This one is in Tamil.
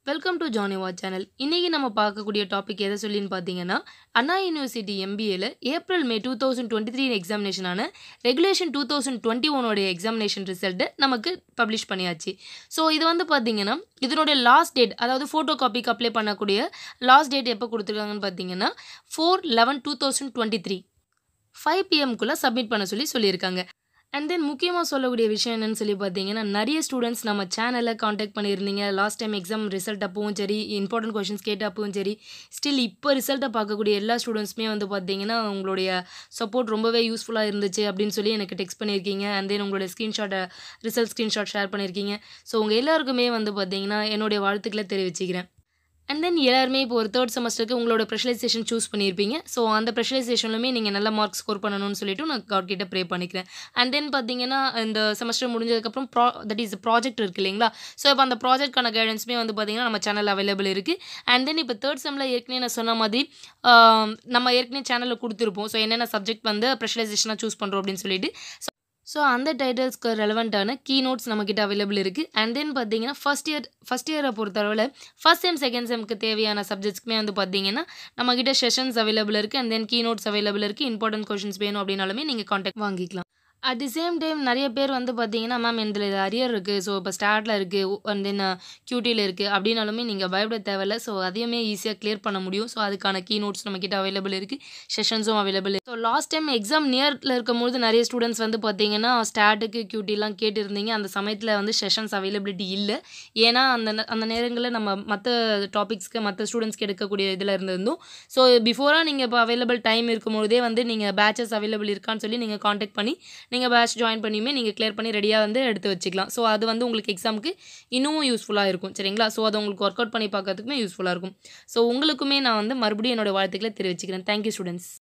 welcome to Johnny what channel இன்றைக்கி நம்ம பார்க்கக்கூடிய டாபிக் எதை சொல்லின்னு பார்த்தீங்கன்னா அண்ணா யூனிவர்சிட்டி எம்பிஏல April May two thousand twenty three எக்ஸாமினேஷனான ரெகுலேஷன் டூ தௌசண்ட் டுவெண்ட்டி ஒனோடைய எக்ஸாமினேஷன் ரிசல்ட்டு நமக்கு பப்ளிஷ் பண்ணியாச்சு ஸோ இது வந்து பார்த்தீங்கன்னா இதனுடைய லாஸ்ட் டேட் அதாவது ஃபோட்டோ காப்பிக்கு அப்ளை பண்ணக்கூடிய லாஸ்ட் டேட் எப்போ கொடுத்துருக்காங்கன்னு பார்த்தீங்கன்னா four eleven two thousand twenty three five பிஎம்குள்ளே சப்மிட் பண்ண சொல்லி சொல்லியிருக்காங்க அண்ட் தென் முக்கியமாக சொல்லக்கூடிய விஷயம் என்னன்னு சொல்லி பார்த்தீங்கன்னா நிறைய ஸ்டூடெண்ட்ஸ் நம்ம சேனலில் காண்டாக்ட் பண்ணியிருந்தீங்க லாஸ்ட் டைம் எக்ஸாம் ரிசல்ட் அப்பவும் சரி இம்பார்ட்டன்ட் கொஷின்ஸ் கேட்டப்பவும் சரி ஸ்டில் இப்போ ரிசல்ட்டை பார்க்கக்கூடிய எல்லா ஸ்டூடெண்ட்ஸுமே வந்து பார்த்தீங்கன்னா உங்களுடைய சப்போர்ட் ரொம்பவே யூஸ்ஃபுல்லாக இருந்துச்சு அப்படின்னு சொல்லி எனக்கு டெக்ஸ்ட் பண்ணியிருக்கீங்க அண்ட் தென் உங்களுடைய ஸ்க்ரீன்ஷாட்டை ரிசல்ட் ஸ்க்ரீன்ஷாட் ஷேர் பண்ணியிருக்கீங்க ஸோ உங்கள் எல்லாருக்குமே வந்து பார்த்தீங்கன்னா என்னுடைய வாழ்த்துக்களை தெரிவிச்சுக்கிறேன் அண்ட் தென் எல்லாருமே இப்போ ஒரு தேர்ட் செமஸ்டருக்கு உங்களோட ப்ரெஷரைசேஷன் சூஸ் பண்ணியிருப்பீங்க ஸோ அந்த ப்ரெஷரைசேஷன்லுமே நீங்கள் நல்ல மார்க் ஸ்கோர் பண்ணணும்னு சொல்லிட்டு நான் காட் கிட்ட ப்ரே பண்ணிக்கிறேன் அண்ட் தென் பார்த்தீங்கன்னா இந்த செமஸ்டர் முடிஞ்சதுக்கப்புறம் ப்ரா தட் இஸ் ப்ராஜெக்ட் இருக்குது இல்லைங்களா ஸோ இப்போ அந்த ப்ராஜெக்ட்கான கைடன்ஸுமே வந்து பார்த்தீங்கன்னா நம்ம சேனல் அவைலபிள் இருக்குது அண்ட் தென் இப்போ தேர்ட் செம்மில் ஏற்கனவே நான் சொன்ன மாதிரி ஆம், நம்ம ஏற்கனவே சேனலில் கொடுத்துருப்போம் ஸோ என்னென்ன சப்ஜெக்ட் வந்து ப்ரெஷரைசேஷனாக சூஸ் பண்ணுறோம் அப்படின்னு சொல்லிட்டு ஸோ அந்த டைட்டில்ஸ்க்கு ரெலவெண்ட்டான கீ நோட்ஸ் நம்மக்கிட்ட அவைலபிள் இருக்குது அண்ட் தென் பார்த்தீங்கன்னா ஃபஸ்ட் இயர் ஃபஸ்ட் இயரை பொறுத்தளவில் ஃபஸ்ட் செம் செகண்ட் செம்க்கு தேவையான சப்ஜெக்ட்ஸ்க்குமே வந்து பார்த்தீங்கன்னா நம்மக்கிட்ட செஷன்ஸ் அவைலபிள் இருக்குது and then key notes available இருக்குது இம்பார்ட்டன்ட் கொஷின்ஸ் வேணும் அப்படின்னாலுமே நீங்கள் காண்டாக்ட் வாங்கிக்கலாம் அட் தி சேம் டைம் நிறைய பேர் வந்து பார்த்தீங்கன்னா மேம் இதில் இது அரியர் இருக்குது ஸோ இப்போ ஸ்டார்ட்டில் இருக்குது அண்ட் தென் கியூட்டியில் இருக்குது அப்படின்னாலுமே நீங்கள் பயப்பட தேவையில்ல ஸோ அதையுமே ஈஸியாக கிளியர் பண்ண முடியும் ஸோ அதுக்கான கீ நோட்ஸ் நம்மக்கிட்ட அவைலபிள் இருக்குது செஷன்ஸும் available so last time exam நியரில் இருக்கும்போது நிறைய ஸ்டூடெண்ட்ஸ் வந்து பார்த்தீங்கன்னா ஸ்டாட்டுக்கு கியூட்டிலாம் கேட்டிருந்தீங்க அந்த சமயத்தில் வந்து செஷன்ஸ் அவைலபிலிட்டி இல்லை ஏன்னா அந்த நே- அந்த நேரங்களில் நம்ம மற்ற டாபிக்ஸ்க்கு மற்ற ஸ்டூடெண்ட்ஸ்க்கு எடுக்கக்கூடிய இதில் இருந்திருந்தோம் ஸோ பிஃபோராக நீங்கள் இப்போ அவைலபிள் டைம் இருக்கும்போதே வந்து நீங்கள் பேச்சஸ் அவைலபிள் இருக்கான்னு சொல்லி நீங்கள் காண்டாக்ட் பண்ணி நீங்கள் பேட்ச் ஜாயின் பண்ணியுமே நீங்கள் கிளியர் பண்ணி ரெடியாக வந்து எடுத்து வச்சுக்கலாம் ஸோ அது வந்து உங்களுக்கு எக்ஸாமுக்கு இன்னமும் யூஸ்ஃபுல்லாக இருக்கும் சரிங்களா ஸோ அது உங்களுக்கு ஒர்க் அவுட் பண்ணி பார்க்கறதுக்குமே யூஸ்ஃபுல்லாக இருக்கும் ஸோ உங்களுக்குமே நான் வந்து மறுபடியும் என்னோட வாழ்த்துக்களை தெரிவிச்சுக்கிறேன் தேங்க்யூ ஸ்டூடெண்ட்ஸ்